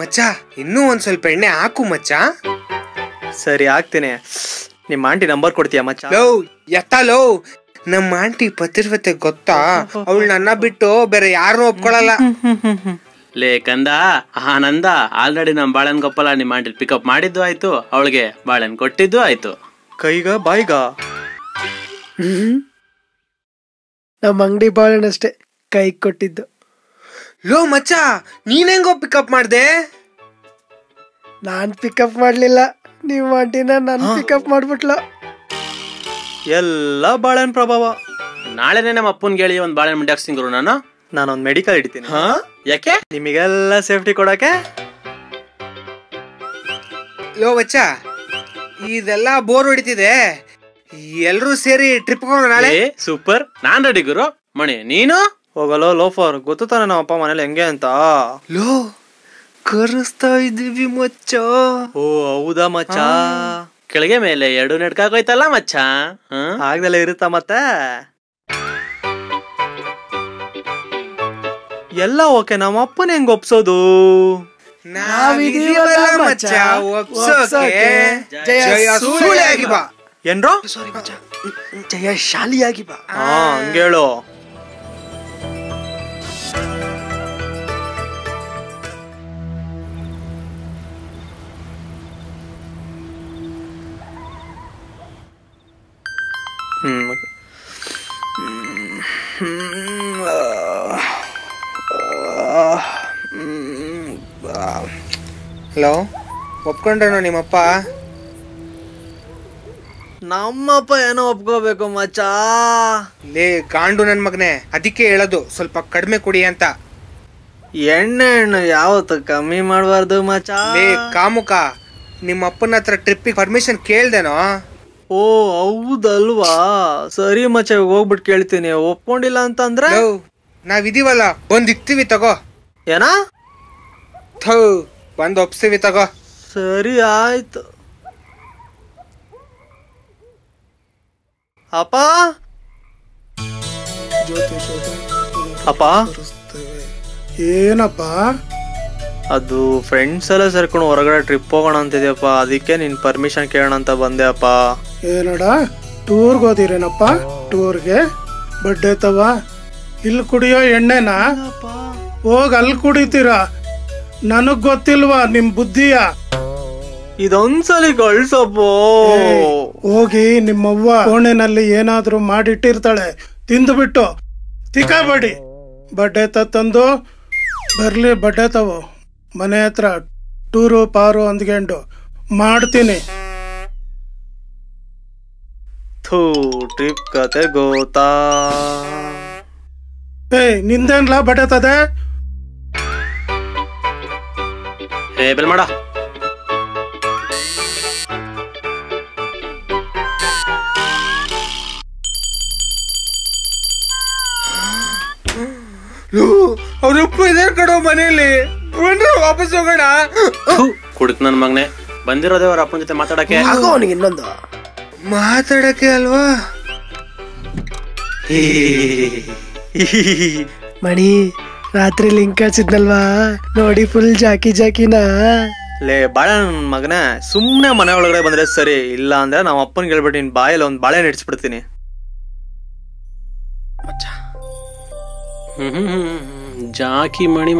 ಮಚ್ಚ ಇನ್ನೂ ಒಂದ್ ಸ್ವಲ್ಪ ಎಣ್ಣೆ ಹಾಕು ಮಚ್ಚ ಸರಿ ಆಗ್ತೀನಿ ನಿಮ್ಮ ಆಂಟಿ ನಂಬರ್ ಕೊಡ್ತೀಯ ಮಚ್ಚ ಲೋ ಎತ್ತ ಲೋ ನಮ್ಮ ಆಂಟಿ ಪತಿರ್ವತೆ ಗೊತ್ತಾ ಅವಳು ನನ್ನ ಬಿಟ್ಟು ಬೇರೆ ಯಾರನ್ನೂ ಒಪ್ಕೊಳಲ್ಲ ಲೇ ಕಂದ ಆನಂದ ಆಲ್ರೆಡಿ ನಮ್ ಬಾಳೆನ್ ಗೊಪ್ಪಲ್ಲ ನಿಮ್ಮ ಆಂಟಿ ಪಿಕಪ್ ಮಾಡಿದ್ದು ಆಯ್ತು ಅವಳಿಗೆ ಬಾಳೆನ್ ಕೊಟ್ಟಿದ್ದು ಆಯ್ತು ಕೈಗ ಬಾಯ್ಗ ನಮ್ಮ ಅಂಗಡಿ ಬಾಳೆನಷ್ಟೇ ಕೈ ಕೊಟ್ಟಿದ್ದು ಲೋ ಮಚ್ಚ ನೀನ್ ಹೆಂಗೋ ಪಿಕಪ್ ಮಾಡ್ದೆ ನಾನ್ ಪಿಕಪ್ ಮಾಡ್ಲಿಲ್ಲ ನಿಮ್ಮ ಆಂಟಿನ ನನ್ ಪಿಕಪ್ ಮಾಡ್ಬಿಟ್ಲು ಎಲ್ಲ ಬಾಳೆನ್ ಪ್ರಭಾವ ನಾಳೆನೆ ನಮ್ಮ ಅಪ್ಪನ್ಗೆ ಹೇಳಿ ಒಂದ್ ಬಾಳೆನ್ ಮುಂಡಾಕ್ಸಿಂಗ್ರು ನಾನು ನಾನೊಂದ್ ಮೆಡಿಕಲ್ ಇಡ್ತೀನಿ ಹಾ ಯಾಕೆ ನಿಮಗೆಲ್ಲ ಸೇಫ್ಟಿ ಕೊಡಕ್ಕೆ ಲೋ ಮಚ್ಚ ಇದೆಲ್ಲ ಬೋರ್ ಹೊಡಿತಿದೆ ಎಲ್ರೂ ಸೇರಿ ಟ್ರಿಪ್ ಹೋಗೋಣ ನಾಳೆ ಏ ಸೂಪರ್ ನಾನ್ ರೆಡಿ ಗುರು ಮಣಿ ನೀನು ಹೋಗಲೋ ಲೋಫರ್ ಗೊತ್ತು ತಾನೆ ನಮ್ಮ ಅಪ್ಪ ಮನೇಲಿ ಹೆಂಗೆ ಅಂತ ಲೋ ಕರೆಸ್ತಾ ಇದ್ದೀವಿ ಮಚ್ಚ ಓ ಹೌದಾ ಮಚ್ಚ ಕೆಳಗೆ ಮೇಲೆ ಎರಡು ನೆಡ್ಕಾಗೋಯ್ತಲ್ಲ ಮಚ್ಚ ಹ್ಮ್ ಆಗ್ದೆಲ್ಲ ಇರುತ್ತಾ ಮತ್ತೆ ಎಲ್ಲ ಓಕೆ ನಮ್ಮ ಅಪ್ಪನ ಹೆಂಗ್ ಒಪ್ಸೋದು ನಾವಿದೀವಲ್ಲ ಮಚ್ಚ ಒಪ್ಸೋಕೆ ಜಯ ಸೂಳೆಯಾಗಿ ಬಾ ಏನ್ರೋ ಜಯ ಶಾಲಿಯಾಗಿ ಬಾ ಹಾ ಹಂಗೇಳು ಹ್ಮ್ ಹಲೋ ಒಪ್ಕೊಂಡ್ರೇನೋ ನಿಮ್ಮಪ್ಪ ನಮ್ಮಪ್ಪ ಏನೋ ಒಪ್ಕೋಬೇಕು ಮಚ್ಚ ಲೇ ಗಾಂಡು ನನ್ ಮಗನೆ ಅದಕ್ಕೆ ಹೇಳೋದು ಸ್ವಲ್ಪ ಕಡಿಮೆ ಕುಡಿ ಅಂತ ಎಣ್ಣೆ ಹಣ್ಣು ಯಾವತ್ತು ಕಮ್ಮಿ ಮಾಡಬಾರ್ದು ಮಚ್ಚ ಲೇ ಕಾಮುಕ ನಿಮ್ಮ ಅಪ್ಪನ ಹತ್ರ ಟ್ರಿಪ್ಪಿಗೆ ಪರ್ಮಿಷನ್ ಕೇಳ್ದೇನೋ ಓ ಹೌದಲ್ವಾ ಸರಿ ಮಚ್ಚ ಇವಾಗ ಹೋಗ್ಬಿಟ್ಟು ಕೇಳ್ತೀನಿ ಒಪ್ಕೊಂಡಿಲ್ಲ ಅಂತಂದ್ರೆ ಲೋ ನಾವಿದೀವಲ್ಲ ಬಂದ್ ಇಕ್ತೀವಿ ತಗೋ ಏನ ಥೂ ಬಂದ್ ಒಪ್ಸ್ತೀವಿ ತಗೋ ಸರಿ ಆಯ್ತು ಅಪ್ಪ ಅಪ್ಪ ಏನಪ್ಪ ಅದು ಫ್ರೆಂಡ್ಸ್ ಎಲ್ಲ ಸೇರ್ಕೊಂಡು ಹೊರಗಡೆ ಟ್ರಿಪ್ ಹೋಗೋಣ ಅಂತಿದ್ಯಪ್ಪ ಅದಕ್ಕೆ ನಿನ್ ಪರ್ಮಿಷನ್ ಕೇಳೋಣ ಅಂತ ಬಂದೆ ಅಪ್ಪ ಏನಡ ಟೂರ್ಗೆ ಹೋದಿರೇನಪ್ಪ ಟೂರ್ಗೆ ಬಡ್ಡೆ ತವ ಇಲ್ಲಿ ಕುಡಿಯೋ ಎಣ್ಣೆನ ಹೋಗ್ ಅಲ್ಲಿ ಕುಡಿತೀರಾ ನನಗ್ ಗೊತ್ತಿಲ್ವಾ ನಿಮ್ ಬುದ್ಧಿಯ ಇದೊಂದ್ಸಲಿ ಕಳ್ಸಪ್ಪೋ ಹೋಗಿ ನಿಮ್ಮವ್ವ ಕೋಣೆನಲ್ಲಿ ಏನಾದ್ರೂ ಮಾಡಿಟ್ಟಿರ್ತಾಳೆ ತಿಂದುಬಿಟ್ಟು ತಿಕ್ಕಬೇಡಿ ಬಡ್ಡೆ ತಂದು ಬರ್ಲಿ ಬಡ್ಡೆ ತವು ಮನೆ ಹತ್ರ ಟೂರು ಪಾರು ಅಂದ್ಕೊಂಡು ಮಾಡ್ತೀನಿ ಥೂ ಟ್ರಿಪ್ ಕತೆ ಗೋತಾ ಏಯ್ ನಿಂದೇನ್ಲ ಬಡ್ಡೆ ತದೆ ಏ ಬೆಲ್ ಮಾಡ ಅವ್ರಪ್ಪ ಇದಾರೆ ಕಡೋ ಮನೇಲಿ ಬಂದ್ರೆ ವಾಪಸ್ ಹೋಗೋಣ ಕುಡುಕ್ ನನ್ ಮಗನೆ ಬಂದಿರೋದೇ ಅವ್ರ ಅಪ್ಪನ ಜೊತೆ ಮಾತಾಡಕ್ಕೆ ಅವನಿಗೆ ಇನ್ನೊಂದು ಮಾತಾಡಕ್ಕೆ ಅಲ್ವಾ ಮಣಿ ರಾತ್ರಿ ಲಿಂಕ್ ಕಳ್ಸಿದ್ನಲ್ವಾ ನೋಡಿ ಫುಲ್ ಜಾಕಿ ಜಾಕಿನ ಲೇ ಬಾಳೆ ನನ್ ಮಗನೇ ಸುಮ್ನೆ ಮನೆ ಒಳಗಡೆ ಬಂದ್ರೆ ಸರಿ ಇಲ್ಲ ಅಂದ್ರೆ ನಮ್ಮ ಅಪ್ಪನ್ಗೆ ಹೇಳ್ಬಿಟ್ಟು ನಿನ್ ಬಾಯಲ್ಲಿ ಒಂದ್ ಬಾಳೆ ನೆಡ್ಸ್ಬಿಡ್ತೀನಿ ಹ್ಮ್ ಹ್ಮ್ ಹ್ಮ್ ಹ್ಮ್. ಜಾಕಿ ಮಣಿ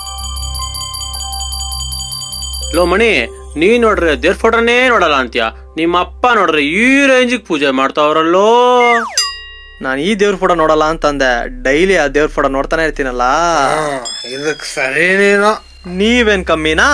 ಲೋ ಮಣಿ ನೀ ನೋಡ್ರಿ ದೇವ್ರ ಫೋಟೋನೇ ನೋಡಲ್ಲ ಅಂತ್ಯ ನಿಮ್ಮ ಅಪ್ಪ ನೋಡ್ರಿ ಈ ರೇಂಜಿಗೆ ಪೂಜೆ ಮಾಡ್ತಾವ್ರಲ್ಲೋ ನಾನು ಈ ದೇವ್ರ ಫೋಟೋ ನೋಡಲ್ಲ ಅಂತಂದೆ ಡೈಲಿ ಆ ದೇವ್ರ ಫೋಟೋ ನೋಡ್ತಾನೆ ಇರ್ತೀನಲ್ಲ ಇದಕ್ ಸರಿನೇನೋ ನೀವೇನ್ ಕಮ್ಮಿನಾ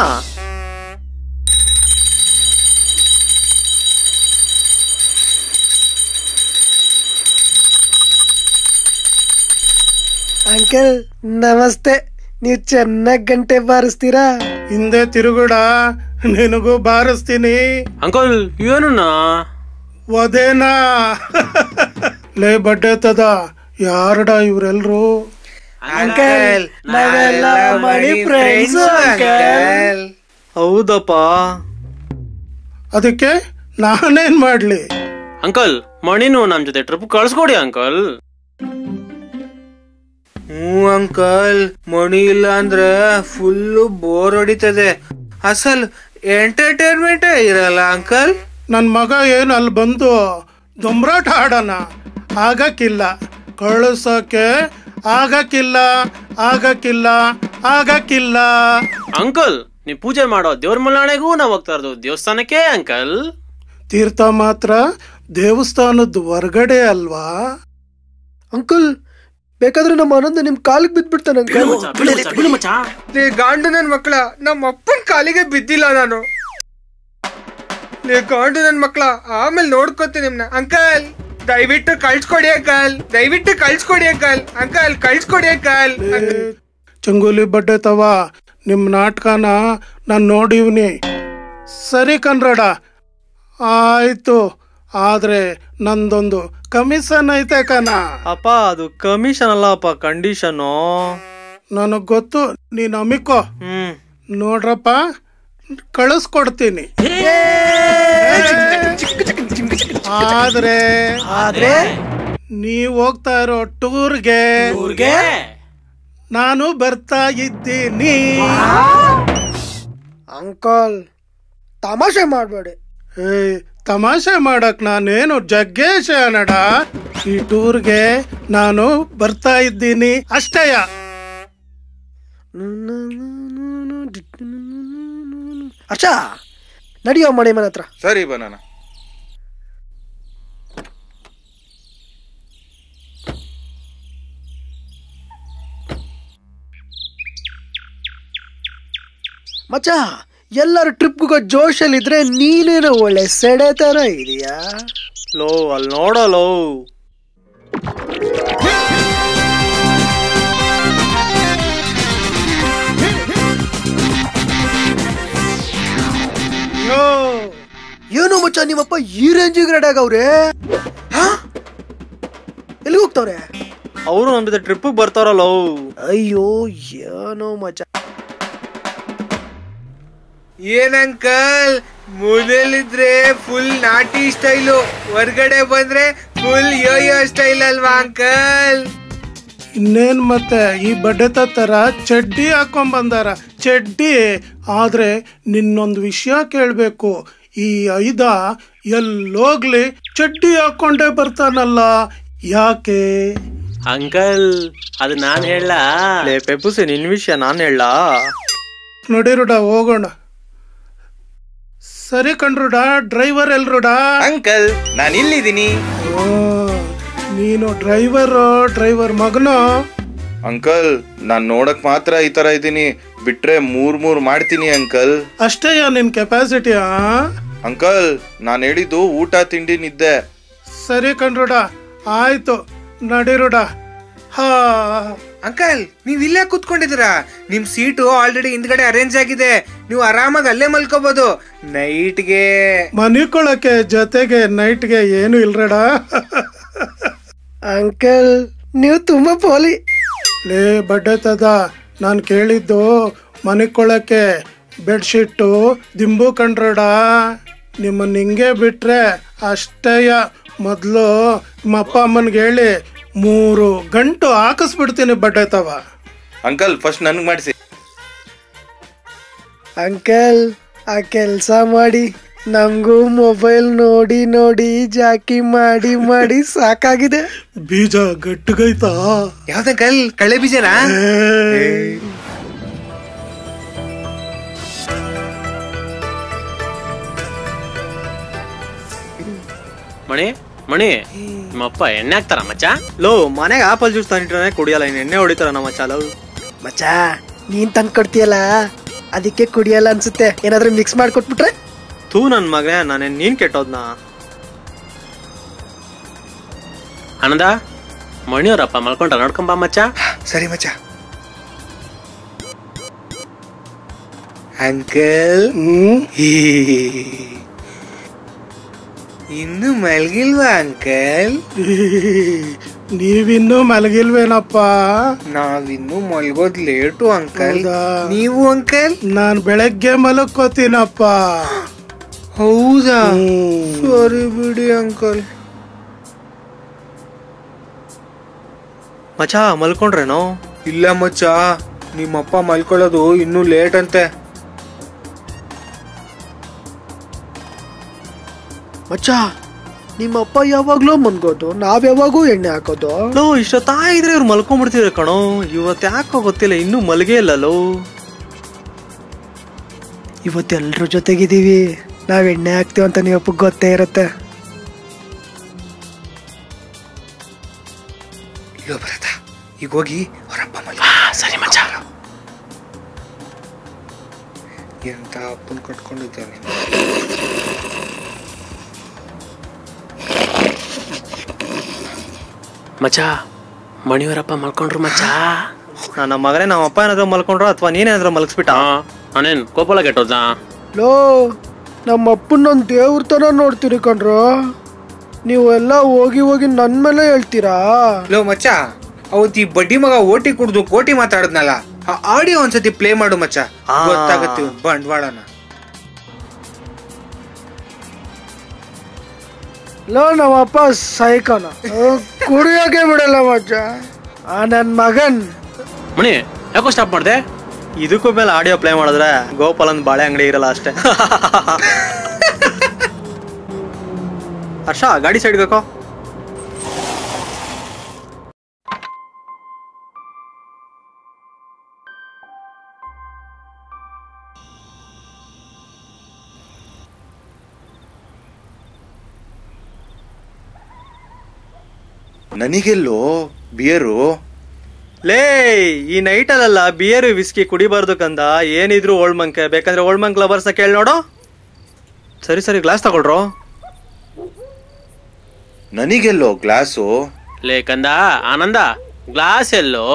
ಅಂಕಲ್ ನಮಸ್ತೆ ನೀವು ಚೆನ್ನಾಗ್ ಗಂಟೆ ಬಾರಿಸ್ತೀರಾ ಹಿಂದೆ ತಿರುಗುಡ ನಿನಗೂ ಬಾರಿಸ್ತೀನಿ ಅಂಕಲ್ ಏನನ್ನ ಒದೇನಾ ಲೇ ಬಡ್ಡೆ ತದ ಯಾರಡ ಇವ್ರೆಲ್ರು ಅಂಕಲ್ ನಾವೆಲ್ಲ ಮಣಿ ಫ್ರೆಂಡ್ಸ್ ಅಂಕಲ್ ಹೌದಪ್ಪ ಅದಕ್ಕೆ ನಾನೇನ್ ಮಾಡ್ಲಿ ಅಂಕಲ್ ಮಣಿನು ನಮ್ ಜೊತೆ ಟ್ರಿಪ್ ಕಳ್ಸ್ಕೊಡಿ ಅಂಕಲ್ ಹ್ಞೂ ಅಂಕಲ್ ಮಣಿ ಇಲ್ಲ ಅಂದ್ರೆ ಫುಲ್ಲು ಬೋರ್ ಹೊಡಿತದೆ ಅಸಲ್ ಎಂಟರ್ಟೈನ್ಮೆಂಟೇ ಇರಲ್ಲ ಅಂಕಲ್ ನನ್ನ ಮಗ ಏನು ಅಲ್ಲಿ ಬಂದು ದೊಂಬ್ರಾಟ ಆಡೋಣ ಆಗಕ್ಕಿಲ್ಲ ಕಳಿಸೋಕೆ ಆಗಕ್ಕಿಲ್ಲ ಆಗಕ್ಕಿಲ್ಲ ಆಗಕ್ಕಿಲ್ಲ ಅಂಕಲ್ ನೀವ್ ಪೂಜೆ ಮಾಡೋ ದೇವ್ರ ಮಲ್ನಾಣೆಗೂ ನಾವ್ ಹೋಗ್ತಾ ಇರೋದು ದೇವಸ್ಥಾನಕ್ಕೆ ಅಂಕಲ್ ತೀರ್ಥ ಮಾತ್ರ ದೇವಸ್ಥಾನದ ಹೊರಗಡೆ ಅಲ್ವಾ ಅಂಕಲ್ ಬೇಕಾದ್ರೆ ನಮ್ಮ ಆನಂದ ನಿಮ್ ಕಾಲಿಗೆ ಬಿದ್ಬಿಡ್ತಾನೆ ಅಂಕಲ್ ಲೇ ಗಾಂಡು ನನ್ ಮಕ್ಳ ನಮ್ಮ ಅಪ್ಪನ ಕಾಲಿಗೆ ಬಿದ್ದಿಲ್ಲ ನಾನು ಲೇ ಗಾಂಡು ನನ್ ಮಕ್ಳ ಆಮೇಲೆ ನೋಡ್ಕೋತೀನಿ ನಿಮ್ನ ಅಂಕಲ್ ದಯವಿಟ್ಟು ಕಳ್ಸ್ಕೊಡಿ ಅಂಕಲ್ ದಯವಿಟ್ಟು ಕಳ್ಸ್ಕೊಡಿ ಅಂಕಲ್ ಅಂಕಲ್ ಕಳ್ಸ್ಕೊಡಿ ಅಂಕಲ್ ಚಂಗೋಲಿ ಬಡ್ಡೆ ತವ ನಿಮ್ಮ ನಾಟಕನ ನಾನು ನೋಡಿವ್ನಿ ಸರಿ ಕನ್ರಡ ಆಯ್ತು ಆದ್ರೆ ನಂದೊಂದು ಕಮಿಷನ್ ಐತೆ ಕಣ ಅಪ್ಪ ಅದು ಕಮಿಷನ್ ಅಲ್ಲಪ್ಪ ಕಂಡೀಷನು ನನಗ್ ಗೊತ್ತು ನೀನ್ ಅಮಿಕೋ ಹ್ಮ್ ನೋಡ್ರಪ್ಪ ಕಳಿಸ್ಕೊಡ್ತೀನಿ ಆದ್ರೆ ಆದ್ರೆ ನೀವ್ ಹೋಗ್ತಾ ಇರೋ ಟೂರ್ಗೆ ನಾನು ಬರ್ತಾ ಇದ್ದೀನಿ ಅಂಕಲ್ ತಮಾಷೆ ಮಾಡ್ಬೇಡಿ ಏ ತಮಾಷೆ ಮಾಡಕ್ ನಾನೇನು ಜಗ್ಗೇಶ ನಡ ಈ ಟೂರ್ಗೆ ನಾನು ಬರ್ತಾ ಇದ್ದೀನಿ ಅಷ್ಟೇಯ ಅಚ್ಚಾ ನಡಿಯೋ ಮಣಿ ಮನೆ ಹತ್ರ ಸರಿ ಬನಾನ ಮಚ್ಚ ಎಲ್ಲರೂ ಟ್ರಿಪ್ಗೂ ಜೋಶಲ್ಲಿ ಇದ್ರೆ ನೀನೇನೋ ಒಳ್ಳೆ ಸೆಡೆ ತರ ಇದೆಯಾ ಲೋ ಅಲ್ಲಿ ನೋಡೋ ಲೋ ಯೋ ಏನು ಮಚ್ಚ ನಿಮ್ಮಪ್ಪ ಈ ರೇಂಜಿಗೆ ರೆಡಿ ಆಗವ್ರೆ ಎಲ್ಲಿ ಹೋಗ್ತಾವ್ರೆ ಅವರು ನಮ್ಮ ಜೊತೆ ಟ್ರಿಪ್ಪಿಗೆ ಬರ್ತಾರಲ್ಲೋ ಅಯ್ಯೋ ಏನೋ ಮಚ್ಚ ಏನ್ ಅಂಕಲ್ ಮೊದಲಿದ್ರೆ ಫುಲ್ ನಾಟಿ ಸ್ಟೈಲು ಹೊರ್ಗಡೆ ಬಂದ್ರೆ ಫುಲ್ ಯೋಯೋ ಸ್ಟೈಲ್ ಅಲ್ವಾ ಅಂಕಲ್ ಇನ್ನೇನ್ ಮತ್ತೆ ಈ ಬಡ್ಡೆತ ತರ ಚಡ್ಡಿ ಹಾಕೊಂಡ್ ಬಂದಾರ ಚಡ್ಡಿ ಆದ್ರೆ ನಿನ್ನೊಂದು ವಿಷಯ ಕೇಳ್ಬೇಕು ಈ ಐದ ಎಲ್ಲೋಗ್ಲಿ ಚಡ್ಡಿ ಹಾಕೊಂಡೇ ಬರ್ತಾನಲ್ಲ ಯಾಕೆ ಅಂಕಲ್ ಅದು ನಾನ್ ಹೇಳ ಲೇ ಪೆಪ್ಪುಸಿ ನಿನ್ ವಿಷಯ ನಾನು ಹೇಳ ನಡಿರುಡ ಹೋಗೋಣ ಸರಿ ಕಣ್ರುಡ ಡ್ರೈವರ್ ಎಲ್ರುಡ ಅಂಕಲ್ ನಾನು ಇಲ್ಲಿದ್ದೀನಿ ಓ, ನೀನು ಡ್ರೈವರ್ ಡ್ರೈವರ್ ಮಗನೋ ಅಂಕಲ್ ನಾನ್ ನೋಡಕ್ ಮಾತ್ರ ಈ ತರ ಇದ್ದೀನಿ ಬಿಟ್ರೆ ಮೂರ್ ಮೂರ್ ಮಾಡ್ತೀನಿ ಅಂಕಲ್ ಅಷ್ಟೇಯ ನಿನ್ ಕೆಪಾಸಿಟಿ ಅಂಕಲ್ ನಾನ್ ಹೇಳಿದ್ದು ಊಟ ತಿಂಡಿ ನಿದ್ದೆ ಸರಿ ಕಣ್ರುಡ ಆಯ್ತು ನಡಿರುಡ ಹಾ ಅಂಕಲ್ ನೀವ್ ಇಲ್ಲೇ ಕೂತ್ಕೊಂಡಿದ್ದೀರಾ ನಿಮ್ ಸೀಟು ಆಲ್ರೆಡಿ ಹಿಂದ್ಗಡೆ ಅರೇಂಜ್ ಆಗಿದೆ ನೀವು ಆರಾಮಾಗಿ ಅಲ್ಲೇ ಮಲ್ಕೋಬಹುದು ನೈಟ್ಗೆ ಮನಿಕೊಳಕ್ಕೆ ಜೊತೆಗೆ ನೈಟ್ಗೆ ಏನು ಇಲ್ರಡ ಅಂಕಲ್ ನೀವು ತುಂಬಾ ಪೋಲಿ ಲೇ ಬಡ್ಡೆ ತದ ನಾನು ಕೇಳಿದ್ದು ಮನಿಕೊಳಕ್ಕೆ ಬೆಡ್ಶೀಟು ದಿಂಬು ಕಂಡ್ರಡ ನಿಮ್ಮನ್ನ ಹಿಂಗೆ ಬಿಟ್ರೆ ಅಷ್ಟೇಯ ಮೊದಲು ನಿಮ್ಮ ಅಪ್ಪ ಅಮ್ಮನಿಗೆ ಹೇಳಿ ಮೂರು ಗಂಟು ಹಾಕಿಸ್ಬಿಡ್ತೀನಿ ಬಡ್ಡೆ ತವ ಅಂಕಲ್ ಫಸ್ಟ್ ನನ್ಗೆ ಮಾಡಿಸಿ ಅಂಕಲ್ ಆ ಕೆಲಸ ಮಾಡಿ ನಮಗೂ ಮೊಬೈಲ್ ನೋಡಿ ನೋಡಿ ಜಾಕಿ ಮಾಡಿ ಮಾಡಿ ಸಾಕಾಗಿದೆ ಬೀಜ ಗಟ್ಟಿಗೈತಾ ಯಾವ್ದಂಕಲ್ ಕಳೆ ಬೀಜನಾ ಏ, ಮಣಿ ಮಣಿ ನಿಮ್ಮಪ್ಪ ಎಣ್ಣೆ ಹಾಕ್ತಾರ ಮಚ್ಚ ಲೋ ಮನೆಗೆ ಆಪಲ್ ಜ್ಯೂಸ್ ತಂದಿಟ್ರೆ ಕುಡಿಯಲ್ಲ ಇನ್ನು ಎಣ್ಣೆ ಹೊಡಿತಾರ ನಮ್ಮ ಚಾಲೋ ಮಚ್ಚ ನೀನ್ ತಂದ್ ಕೊಡ್ತೀಯಲ್ಲ ಅದಕ್ಕೆ ಕುಡಿಯಲ್ಲ ಅನ್ಸುತ್ತೆ ಏನಾದ್ರೂ ಮಿಕ್ಸ್ ಮಾಡ್ಕೊಟ್ಬಿಟ್ರೆ ತೂ ನನ್ ಮಗನೇ ನಾನೇನ್ ನೀನ್ ಕೆಟ್ಟೋದ್ನಾ ಆನಂದ ಮಣಿಯವ್ರಪ್ಪ ಮಲ್ಕೊಂಡ್ರ ನೋಡ್ಕೊಂಬ ಮಚ್ಚ ಸರಿ ಮಚ್ಚ ಅಂಕಲ್ ಹ್ಮ್ ಇನ್ನು ಮಲ್ಗಿಲ್ವಾ ಅಂಕಲ್ ನೀವಿನ್ನೂ ಮಲಗಿಲ್ವೇನಪ್ಪ ನಾವಿನ್ನು ಮಲ್ಗೋದ್ ಲೇಟು ಅಂಕಲ್ ಹೌದಾ? ನೀವು ಅಂಕಲ್ ನಾನ್ ಬೆಳಗ್ಗೆ ಮಲಕ್ಕೋತೀನಪ್ಪ ಹೌದಾ ಹ್ಮ್. ಸರಿ ಬಿಡಿ ಅಂಕಲ್ ಮಚ ಮಲ್ಕೊಂಡ್ರೇನೋ ಇಲ್ಲ ಮಚ್ಚ ನಿಮ್ಮಪ್ಪ ಮಲ್ಕೊಳ್ಳೋದು ಇನ್ನೂ ಲೇಟ್ ಅಂತೆ ಮಚ್ಚ ನಿಮ್ಮಪ್ಪ ಯಾವಾಗ್ಲೂ ಮನ್ಗೋದು ನಾವ್ ಯಾವಾಗೂ ಎಣ್ಣೆ ಹಾಕೋದು ಲೋ ಇಷ್ಟೊತ್ತಾಗಿದ್ರೆ ಇವ್ರು ಮಲ್ಕೊಂಡ್ಬಿಡ್ತಿದ್ರು ಕಣೋ ಇವತ್ತು ಯಾಕೋ ಗೊತ್ತಿಲ್ಲ ಇನ್ನೂ ಮಲ್ಗೇ ಇಲ್ಲಲೋ ಇವತ್ತೆಲ್ರ ಜೊತೆಗಿದೀವಿ ನಾವ್ ಎಣ್ಣೆ ಹಾಕ್ತೀವಿ ಅಂತ ನೀವಪ್ಪ ಗೊತ್ತೇ ಇರುತ್ತೆ ಇಲ್ಲೋ ಬರತ್ತ ಈಗ ಹೋಗಿ ಅವರಪ್ಪ ಮಲ್ ಸರಿ ಮಚ್ಚ ಎಂತ ಅಪ್ಪನ್ ಕಟ್ಕೊಂಡಿದ್ದಾನೆ ಮಚ್ಚ ಮಣಿಯವರಪ್ಪ ಮಲ್ಕೊಂಡ್ರು ಮಚ್ಚ ನನ್ನ ಮಗನೇ ನಮ್ಮ ಅಪ್ಪ ಏನಾದ್ರು ಮಲ್ಕೊಂಡ್ರ ಅಥವಾ ನೀನೇನಾದ್ರೂ ಮಲಗಿಸ್ಬಿಟ್ಟ ಹಾ ಅವನೇನ್ ಕೋಪಲ ಕೆಟ್ಟೋದ ಲೋ ನಮ್ಮ ಅಪ್ಪನ ನನ್ ದೇವ್ರ ತರ ನೋಡ್ತೀರಿ ಕಣ್ರು ನೀವು ಎಲ್ಲ ಹೋಗಿ ಹೋಗಿ ನನ್ ಮೇಲೆ ಹೇಳ್ತೀರಾ ಲೋ ಮಚ್ಚ ಅವತ್ತು ಈ ಬಡ್ಡಿ ಮಗ ಓಟಿ ಕುಡ್ದು ಕೋಟಿ ಮಾತಾಡದ್ನಲ್ಲ ಆ ಆಡಿಯೋ ಒಂದ್ಸತಿ ಪ್ಲೇ ಮಾಡು ಮಚ್ಚ ಆ. ಗೊತ್ತಾಗತ್ತೆ ಇವ್ನ್ ಬಂಡವಾಳನ ಲೋ ನಮ್ಮಪ್ಪ ಸೈಕನ ಕುಡಿಯೋಕೆ ಬಿಡಲ್ಲ ಮಚ್ಚ ಆ ನನ್ ಮಗನ್ ಮಣಿ ಯಾಕೋ ಸ್ಟಾಪ್ ಮಾಡ್ದೆ ಇದಕ್ಕೂ ಮೇಲೆ ಆಡಿಯೋ ಪ್ಲೇ ಮಾಡಿದ್ರೆ ಗೋಪಾಲನ್ ಬಾಳೆ ಅಂಗಡಿ ಇರಲ್ಲ ಅಷ್ಟೇ ಹರ್ಷ ಗಾಡಿ ಸೈಡ್ ಬೇಕೋ ನನಗೆಲ್ಲೋ ಬಿಯರು ಲೇ ಈ ನೈಟಲ್ಲ ಬಿಯರ್ ವಿಸ್ಕಿ ಕುಡಿಬಾರ್ದು ಕಂದ ಏನಿದ್ರು ಓಲ್ಡ್ ಮಂಕೆ ಬೇಕಂದ್ರೆ ಓಲ್ಡ್ ಮಂಕ್ ಲವರ್ಸ್ನ ಕೇಳಿ ನೋಡು ಸರಿ ಸರಿ ಗ್ಲಾಸ್ ತಗೊಳ್ರೋ ನನಗೆಲ್ಲೋ ಗ್ಲಾಸು ಲೇ ಕಂದ ಆನಂದ ಗ್ಲಾಸ್ ಎಲ್ಲೋ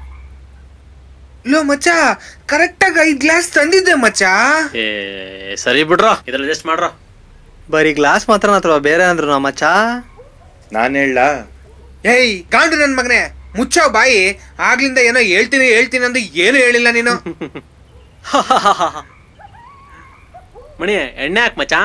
ಲೋ ಮಚ್ಚ ಕರೆಕ್ಟ್ ಆಗಿ ಐದ್ ಗ್ಲಾಸ್ ತಂದಿದ್ದೆ ಮಚ್ಚ ಏ ಸರಿ ಬಿಡ್ರೋ ಇದ್ರಲ್ಲಿ ಅಡ್ಜಸ್ಟ್ ಮಾಡ್ರೋ ಬರೀ ಗ್ಲಾಸ್ ಮಾತ್ರ ಅಥವಾ ಬೇರೆ ಅಂದ್ರು ನಮ್ಮ ಮಚ್ಚ ನಾನು ಹೇಳ ಏಯ್ ಕಾಂಡು ನನ್ ಮಗನೇ ಮುಚ್ಚೋ ಬಾಯಿ ಆಗ್ಲಿಂದ ಏನೋ ಹೇಳ್ತೀನಿ ಹೇಳ್ತೀನಿ ಅಂದು ಏನು ಹೇಳಿಲ್ಲ ನೀನು ಮಣಿ ಎಣ್ಣೆ ಹಾಕ್ ಮಚ್ಚ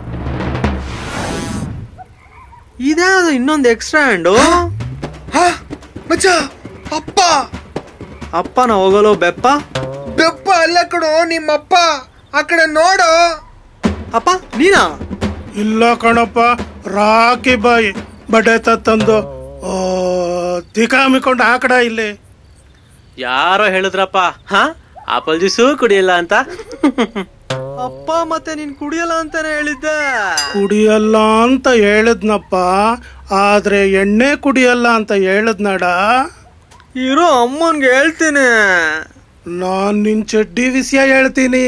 ಇದ್ಯಾವ್ದು ಇನ್ನೊಂದು ಎಕ್ಸ್ಟ್ರಾ ಹ್ಯಾಂಡು ಹಾ ಮಚ್ಚ ಅಪ್ಪ ಅಪ್ಪನ ಹೋಗಲು ಬೆಪ್ಪ ಬೆಪ್ಪ ಅಲ್ಲ ಕಣೋ ನಿಮ್ಮಪ್ಪ ಆ ಕಡೆ ನೋಡು ಅಪ್ಪ ನೀನಾ ಇಲ್ಲ ಕಣಪ್ಪ ರಾಕಿ ಬಾಯಿ ಬಡೆ ತಂದು ಓ ದಿಕಾಮಿಕೊಂಡು ಹಾಕಡ ಇಲ್ಲಿ ಯಾರೋ ಹೇಳಿದ್ರಪ್ಪ ಹಾ ಆಪಲ್ ಜ್ಯೂಸು ಕುಡಿಯಲ್ಲ ಅಂತ ಅಪ್ಪ ಮತ್ತೆ ನೀನ್ ಕುಡಿಯಲ್ಲ ಅಂತಾನೆ ಹೇಳಿದ್ದೆ ಕುಡಿಯಲ್ಲ ಅಂತ ಹೇಳಿದ್ನಪ್ಪ ಆದ್ರೆ ಎಣ್ಣೆ ಕುಡಿಯಲ್ಲ ಅಂತ ಹೇಳಿದ್ನಡ ಇರೋ ಅಮ್ಮನ್ಗೆ ಹೇಳ್ತೀನಿ ನಾನ್ ನಿನ್ ಚಡ್ಡಿ ವಿಷಯ ಹೇಳ್ತೀನಿ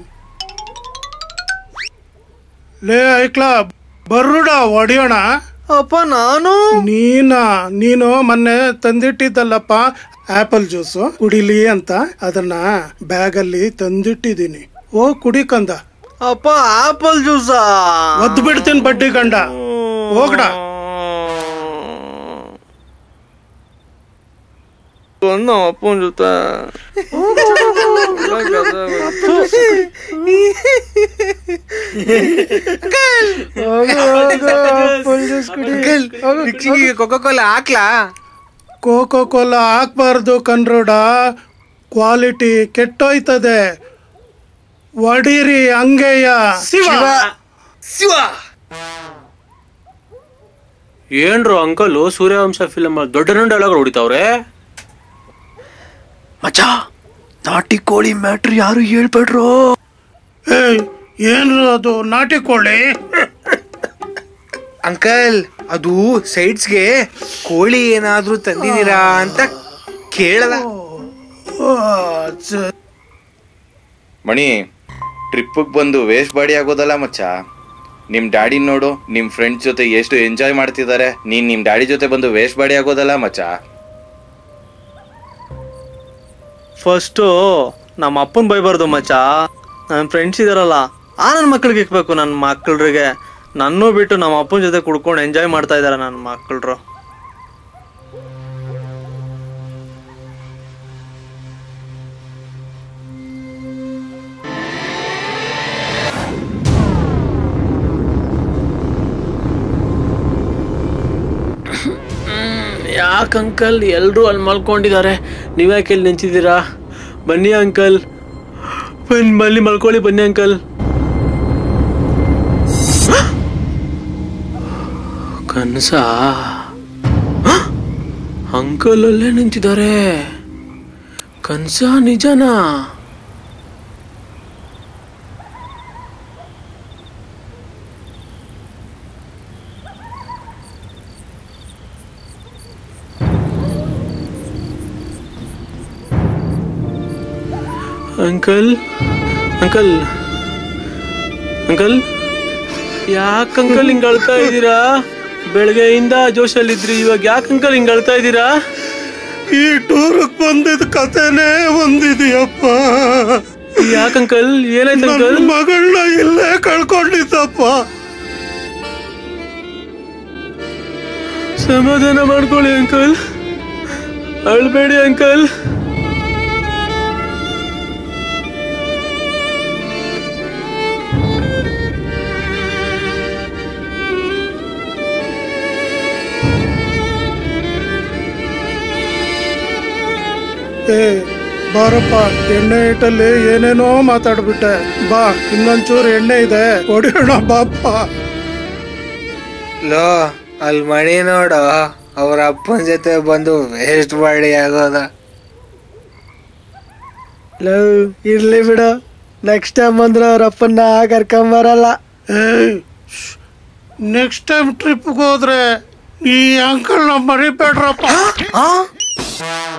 ಲೇ ಐಕ್ಲಾ ಬರುಡ ಹೊಡಿಯೋಣ ಅಪ್ಪ ನಾನು ನೀನಾ ನೀನು ಮೊನ್ನೆ ತಂದಿಟ್ಟಿದ್ದಲ್ಲಪ್ಪ ಆಪಲ್ ಜ್ಯೂಸು ಕುಡಿಲಿ ಅಂತ ಅದನ್ನ ಬ್ಯಾಗಲ್ಲಿ ತಂದಿಟ್ಟಿದ್ದೀನಿ ಓ ಕುಡಿಕಂದ ಅಪ್ಪ ಆಪಲ್ ಜ್ಯೂಸಾ ಒದ್ದು ಬಿಡ್ತೀನಿ ಬಡ್ಡಿ ಗಂಡ ಹೋಗ್ಡ ಒಂದು ಅಪ್ಪನ ಜೊತೆ ಹೋಗು, ಹೋಗು, full juice ಕುಡಿ. ಹೋಗು, ರಿಕ್ಷಿಗೆ ಕೊಕೋ ಕೋಲಾ ಹಾಕ್ಲಾ ಕೋಕೋ ಕೋಲಾ ಹಾಕ್ಬಾರ್ದು ಕನ್ರೋಡ ಕ್ವಾಲಿಟಿ ಕೆಟ್ಟೋಯ್ತದೆ ಒಡೀರಿ ಹಂಗೆಯ ಶಿವ ಶಿವ ಏನ್ರು ಅಂಕಲ್ ಸೂರ್ಯವಂಶ ಫಿಲಮ್ ದೊಡ್ಡ ಡೈಲಾಗ್ ಹೊಡಿತಾವ್ರೆ ಮಚ್ಚ ನಾಟಿ ಕೋಳಿ ಮ್ಯಾಟ್ರ್ ಯಾರು ಹೇಳ್ಬೇಡ್ರು ಏಯ್ ಏನು ಅದು ನಾಟಿ ಕೋಳಿ ಅಂಕಲ್ ಅದು ಸೈಡ್ಸ್ಗೆ ಕೋಳಿ ಏನಾದ್ರೂ ತಂದಿದ್ದೀರಾ ಅಂತ ಕೇಳದ ಓ, ಸ- ಮಣಿ ಟ್ರಿಪ್ಪಿಗೆ ಬಂದು ವೇಸ್ಟ್ ಬಾಡಿ ಆಗೋದಲ್ಲ ಮಚ್ಚ ನಿಮ್ ಡ್ಯಾಡಿ ನೋಡು ನಿಮ್ ಫ್ರೆಂಡ್ಸ್ ಜೊತೆ ಎಷ್ಟು ಎಂಜಾಯ್ ಮಾಡ್ತಿದ್ದಾರೆ ನೀನ್ ನಿಮ್ ಡ್ಯಾಡಿ ಜೊತೆ ಬಂದು ವೇಸ್ಟ್ ಬಾಡಿ ಆಗೋದಲ್ಲ ಮಚ್ಚ ಫಸ್ಟು ನಮ್ಮ ಅಪ್ಪನ ಬೈಬಾರ್ದು ಮಚ್ಚ ನನ್ನ ಫ್ರೆಂಡ್ಸ್ ಇದಾರಲ್ಲ ಆ ನನ್ನ ಮಕ್ಳಿಗೆ ಇಕ್ಬೇಕು ನನ್ನ ಮಕ್ಕಳ್ರಿಗೆ ನನ್ನೂ ಬಿಟ್ಟು ನಮ್ಮ ಅಪ್ಪನ ಜೊತೆ ಕುಡ್ಕೊಂಡು ಎಂಜಾಯ್ ಮಾಡ್ತಾ ಇದಾರೆ ನನ್ನ ಮಕ್ಕಳ್ರು ಯಾವ ಯಾಕೆ ಅಂಕಲ್ ಎಲ್ಲರೂ ಅಲ್ಲಿ ಮಲ್ಕೊಂಡಿದ್ದಾರೆ ನೀವ್ಯಾಕೆ ಇಲ್ಲಿ ನಿಂತಿದ್ದೀರಾ ಬನ್ನಿ ಅಂಕಲ್ ಬನ್ನಿ ಬನ್ನಿ ಮಲ್ಕೊಳ್ಳಿ ಬನ್ನಿ ಅಂಕಲ್ ಕನಸ ಅಂಕಲ್ ಅಲ್ಲೇ ನಿಂತಿದ್ದಾರೆ ಕನಸ ನಿಜನಾ ಅಂಕಲ್ ಅಂಕಲ್ ಅಂಕಲ್ ಯಾಕೆ ಅಂಕಲ್ ಹಿಂಗ್ ಅಳ್ತಾ ಇದ್ದೀರಾ ಬೆಳಗ್ಗೆಯಿಂದ ಜೋಶಲ್ಲಿದ್ರಿ ಇವಾಗ ಯಾಕೆ ಅಂಕಲ್ ಹಿಂಗ್ ಅಳ್ತಾ ಇದ್ದೀರಾ ಈ ಟೂರ್ಗ್ ಬಂದಿದ್ ಕಥೆನೇ ಒಂದಿದೆಯಪ್ಪ ಯಾಕೆ ಅಂಕಲ್ ಏನಾಯ್ತು ನನ್ನ ಅಂಕಲ್ ಮಗಳನ್ನ ಇಲ್ಲೇ ಕಳ್ಕೊಂಡಿದ್ದಪ್ಪ ಸಮಾಧಾನ ಮಾಡ್ಕೊಳ್ಳಿ ಅಂಕಲ್ ಅಳ್ಬೇಡಿ ಅಂಕಲ್ ಏ ಬಾರಪ್ಪ ಎಣ್ಣೆ ಇಟ್ಟಲ್ಲಿ ಏನೇನೋ ಮಾತಾಡ್ಬಿಟ್ಟೆ ಬಾ ಇನ್ನೊಂಚೂರು ಎಣ್ಣೆ ಇದೆ ಹೊಡಿಯೋಣ ಬಾಪ್ಪ ಲೋ ಅಲ್ಲಿ ಮಣಿ ನೋಡು ಅವ್ರ ಅಪ್ಪನ ಜೊತೆ ಬಂದು ವೇಸ್ಟ್ ಮಾಡಿ ಆಗೋದ ಲವ್ ಇರ್ಲಿ ಬಿಡು ನೆಕ್ಸ್ಟ್ ಟೈಮ್ ಬಂದ್ರೆ ಅವ್ರ ಅಪ್ಪನ್ನ ಕರ್ಕೊಂಬರಲ್ಲ ಏಯ್ ನೆಕ್ಸ್ಟ್ ಟೈಮ್ ಟ್ರಿಪ್ಗೆ ಹೋದ್ರೆ ಈ ಅಂಕಲ್ನ ಮರಿಬೇಡ್ರಪ್ಪ